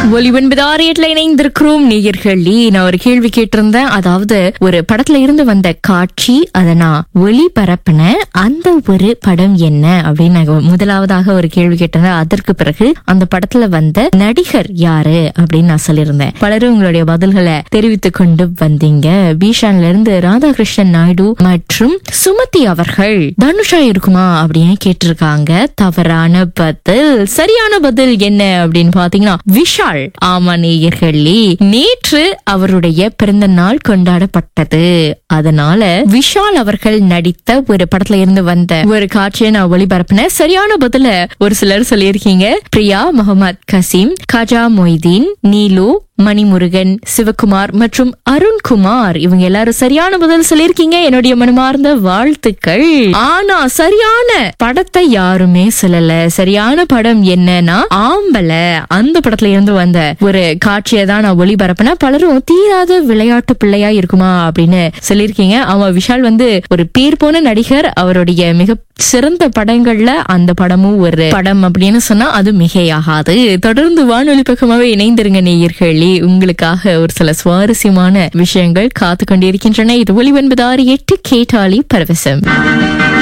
ஒலிவன்பது ஆரியட்ல இணைந்திருக்கிறோம் நேயர்களே நான் ஒரு கேள்வி கேட்டிருந்தேன் அதாவது ஒரு படத்துல இருந்து வந்த காட்சி அதை நான் ஒளிபரப்பின அந்த ஒரு படம் என்ன அப்படின்னு நான் முதலாவதாக ஒரு கேள்வி கேட்டிருந்தேன் அதற்கு பிறகு அந்த படத்துல வந்த நடிகர் யாரு அப்படின்னு நான் சொல்லியிருந்தேன் பலரும் உங்களுடைய பதில்களை தெரிவித்துக் கொண்டு வந்தீங்க பீஷான்ல இருந்து ராதாகிருஷ்ணன் நாயுடு மற்றும் சுமதி அவர்கள் தனுஷா இருக்குமா அப்படின்னு கேட்டிருக்காங்க தவறான பதில் சரியான பதில் என்ன அப்படின்னு பாத்தீங்கன்னா விஷால் ஆமா நேயர்களே நேற்று அவருடைய பிறந்த நாள் கொண்டாடப்பட்டது அதனால விஷால் அவர்கள் நடித்த ஒரு படத்துல இருந்து வந்த ஒரு காட்சியை நான் ஒளிபரப்பினேன் சரியான பதில ஒரு சிலர் சொல்லியிருக்கீங்க பிரியா முகமது கசீம் கஜா மொய்தீன் நீலு மணிமுருகன் சிவகுமார் மற்றும் அருண்குமார் இவங்க எல்லாரும் சரியான பதில் சொல்லியிருக்கீங்க என்னுடைய மனமார்ந்த வாழ்த்துக்கள் ஆனா சரியான படத்தை யாருமே சொல்லல சரியான படம் என்னன்னா ஆம்பல அந்த படத்துல இருந்து வந்த ஒரு காட்சியை தான் நான் ஒளிபரப்பின பலரும் தீராத விளையாட்டு பிள்ளையா இருக்குமா அப்படின்னு சொல்லியிருக்கீங்க அவன் விஷால் வந்து ஒரு பேர் போன நடிகர் அவருடைய மிக சிறந்த படங்கள்ல அந்த படமும் ஒரு படம் அப்படின்னு சொன்னா அது மிகையாகாது தொடர்ந்து வானொலி பக்கமாவே இணைந்திருங்க நேயர்களே உங்களுக்காக ஒரு சில சுவாரஸ்யமான விஷயங்கள் காத்து கொண்டிருக்கின்றன இது ஒளிவன்பது ஆறு எட்டு கேட்டாலி பரவசம்